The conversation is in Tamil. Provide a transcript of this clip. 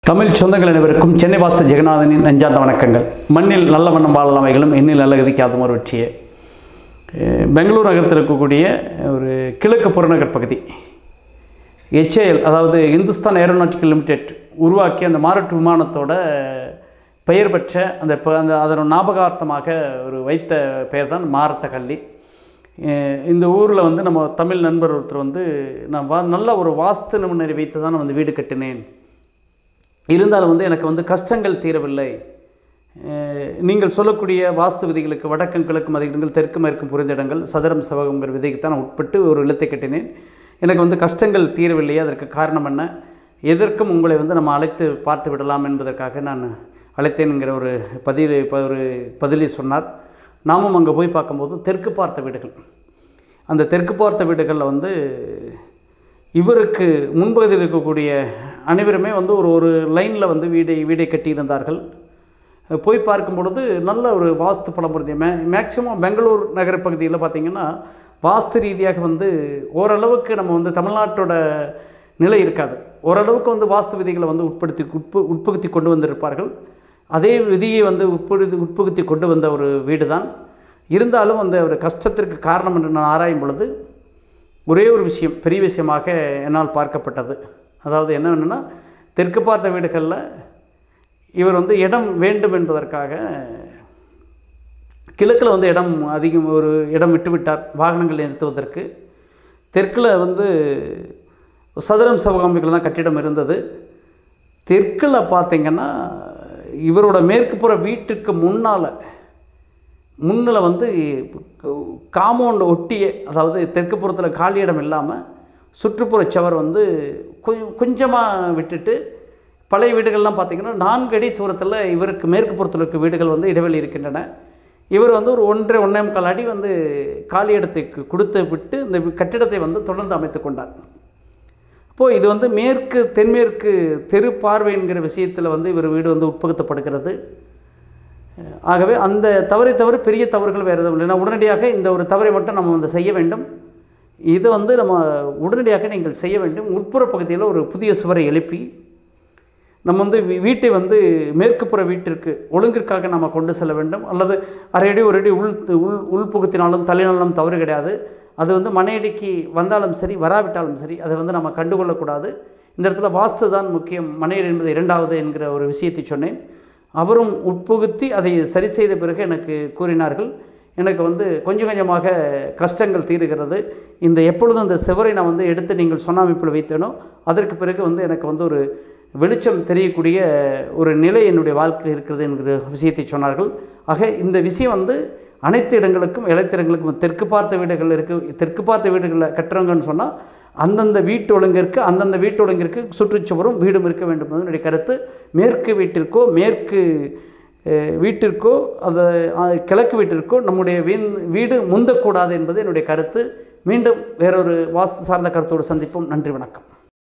தமிழ் சொந்தங்கள் அனைவருக்கும் சென்னை வாஸ்து ஜெகநாதனின் நெஞ்சார்ந்த வணக்கங்கள் மண்ணில் நல்ல வண்ணம் வாழலாமைகளும் எண்ணில் நல்ல கதிக்காத ஒரு வெற்றியே அஹ் பெங்களூர் நகரத்தில் இருக்கக்கூடிய ஒரு கிழக்கு புறநகர் பகுதி HAL அதாவது இந்துஸ்தான் ஏரோநாட்டிக்கல் லிமிடெட் உருவாக்கிய அந்த மாரட் விமானத்தோட பெயர் பெற்ற அந்த ப- அந்த அதனோட ஞாபகார்த்தமாக ஒரு வைத்த பெயர் தான் மாரத்த கல்லி அஹ் இந்த ஊரில் வந்து நம்ம தமிழ் நண்பர் ஒருத்தர் வந்து நான் வா நல்ல ஒரு வாஸ்து நிபுணரை வைத்து தான் நான் வந்து வீடு கட்டினேன் இருந்தாலும் வந்து எனக்கு வந்து கஷ்டங்கள் தீரவில்லை அஹ் நீங்கள் சொல்லக்கூடிய வாஸ்து விதிகளுக்கு வடக்கும் கிழக்கும் அதிகங்கள் தெற்கு மேற்கும் புரிந்த இடங்கள் சதுரம் செவகங்கிற விதிக்கு தான் நான் உட்பட்டு ஒரு இல்லத்தை கட்டினேன் எனக்கு வந்து கஷ்டங்கள் தீரவில்லையே அதற்கு காரணம் என்ன எதற்கும் உங்களை வந்து நம்ம அழைத்து பார்த்து விடலாம் என்பதற்காக நான் அழைத்தேன்ங்கிற ஒரு பதில் இப்போ ஒரு பதிலை சொன்னார் நாமும் அங்கே போய் பார்க்கும்போது தெற்கு பார்த்த வீடுகள் அந்த தெற்கு பார்த்த வீடுகளில் வந்து இவருக்கு முன்பகுதியில் இருக்கக்கூடிய அனைவருமே வந்து ஒரு ஒரு லைனில் வந்து வீடை வீடை கட்டியிருந்தார்கள் போய் பார்க்கும் பொழுது நல்ல ஒரு வாஸ்து பலம் பொருந்திய மே மேக்சிமம் பெங்களூர் நகர பகுதியில் பார்த்திங்கன்னா வாஸ்து ரீதியாக வந்து ஓரளவுக்கு நம்ம வந்து தமிழ்நாட்டோட நிலை இருக்காது ஓரளவுக்கு வந்து வாஸ்து விதிகளை வந்து உட்படுத்தி உட்பு உட்புகுத்தி கொண்டு வந்திருப்பார்கள் அதே விதியை வந்து உட்படுத்தி உட்புகுத்தி கொண்டு வந்த ஒரு வீடு தான் இருந்தாலும் அந்த ஒரு கஷ்டத்திற்கு காரணம் என்று நான் ஆராயும் பொழுது ஒரே ஒரு விஷயம் பெரிய விஷயமாக என்னால் பார்க்கப்பட்டது அதாவது என்ன வேணும்னா தெற்கு பார்த்த வீடுகளில் இவர் வந்து இடம் வேண்டும் என்பதற்காக கிழக்கில் வந்து இடம் அதிகம் ஒரு இடம் விட்டு விட்டார் வாகனங்கள் நிறுத்துவதற்கு தெற்கில் வந்து சதுரம் சிவகாமிகள் தான் கட்டிடம் இருந்தது தெற்கில் பார்த்தீங்கன்னா இவரோட மேற்குப்புற வீட்டுக்கு முன்னால் முன்னில் வந்து காம்பவுண்ட் ஒட்டியே அதாவது தெற்கு புறத்தில் காலி இடம் இல்லாமல் சுற்றுப்புற சுவர் வந்து கொஞ்சம் கொஞ்சமாக விட்டுட்டு பழைய வீடுகள்லாம் பார்த்திங்கன்னா நான்கு அடி தூரத்தில் இவருக்கு மேற்கு புறத்தில் இருக்க வீடுகள் வந்து இடைவெளி இருக்கின்றன இவர் வந்து ஒரு ஒன்றரை ஒன்றே முக்கால் அடி வந்து காலி இடத்தை கு- கொடுத்து விட்டு இந்த கட்டிடத்தை வந்து தொடர்ந்து அமைத்து கொண்டார் அப்போது இது வந்து மேற்கு தென்மேற்கு தெரு பார்வை என்கிற விஷயத்தில் வந்து இவர் வீடு வந்து உட்புகுத்தப்படுகிறது ஆகவே அந்த தவறை தவிர பெரிய தவறுகள் வேறு எதுவும் இல்லை நான் உடனடியாக இந்த ஒரு தவறை மட்டும் நம்ம வந்து செய்ய வேண்டும் இதை வந்து நம்ம உடனடியாக நீங்கள் செய்ய வேண்டும் உட்புற பகுதியில் ஒரு புதிய சுவரை எழுப்பி நம்ம வந்து வீ- வீட்டை வந்து மேற்குப்புற வீட்டிற்கு ஒழுங்கிற்காக நம்ம கொண்டு செல்ல வேண்டும் அல்லது அரை அடி ஒரு அடி உள் உள் உள்புகுத்தினாலும் தள்ளினாலும் தவறு கிடையாது அது வந்து மனையடிக்கு வந்தாலும் சரி வராவிட்டாலும் சரி அதை வந்து நம்ம கண்டுகொள்ளக்கூடாது இந்த இடத்துல வாஸ்து தான் முக்கியம் மனையடி என்பது இரண்டாவது என்கிற ஒரு விஷயத்தை சொன்னேன் அவரும் உட்புகுத்தி அதை சரி செய்த பிறகு எனக்கு கூறினார்கள் எனக்கு வந்து கொஞ்சம் கொஞ்சமாக கஷ்டங்கள் தீருகிறது இந்த எப்பொழுதும் இந்த செவரை நான் வந்து எடுத்து நீங்கள் சொன்ன அமைப்பில் வைத்தேனோ அதற்கு பிறகு வந்து எனக்கு வந்து ஒரு வெளிச்சம் தெரியக்கூடிய ஒரு நிலை என்னுடைய வாழ்க்கையில் இருக்கிறது என்கிற விஷயத்தை சொன்னார்கள் ஆக இந்த விஷயம் வந்து அனைத்து இடங்களுக்கும் இழைத்த இடங்களுக்கும் தெற்கு பார்த்த வீடுகள் இருக்குது தெற்கு பார்த்த வீடுகளில் கட்டுறவங்கன்னு சொன்னால் அந்தந்த வீட்டு ஒழுங்கிற்கு அந்தந்த வீட்டு ஒழுங்கிற்கு சுற்றுச்சுவரும் வீடும் இருக்க வேண்டும் என்பது என்னுடைய கருத்து மேற்கு வீட்டிற்கோ மேற்கு அஹ், வீட்டிற்கோ அது அஹ், கிழக்கு வீட்டிற்கோ நம்முடைய வீண் வீடு முந்தக்கூடாது என்பது என்னுடைய கருத்து மீண்டும் வேறொரு வாஸ்து சார்ந்த கருத்தோடு சந்திப்போம் நன்றி வணக்கம்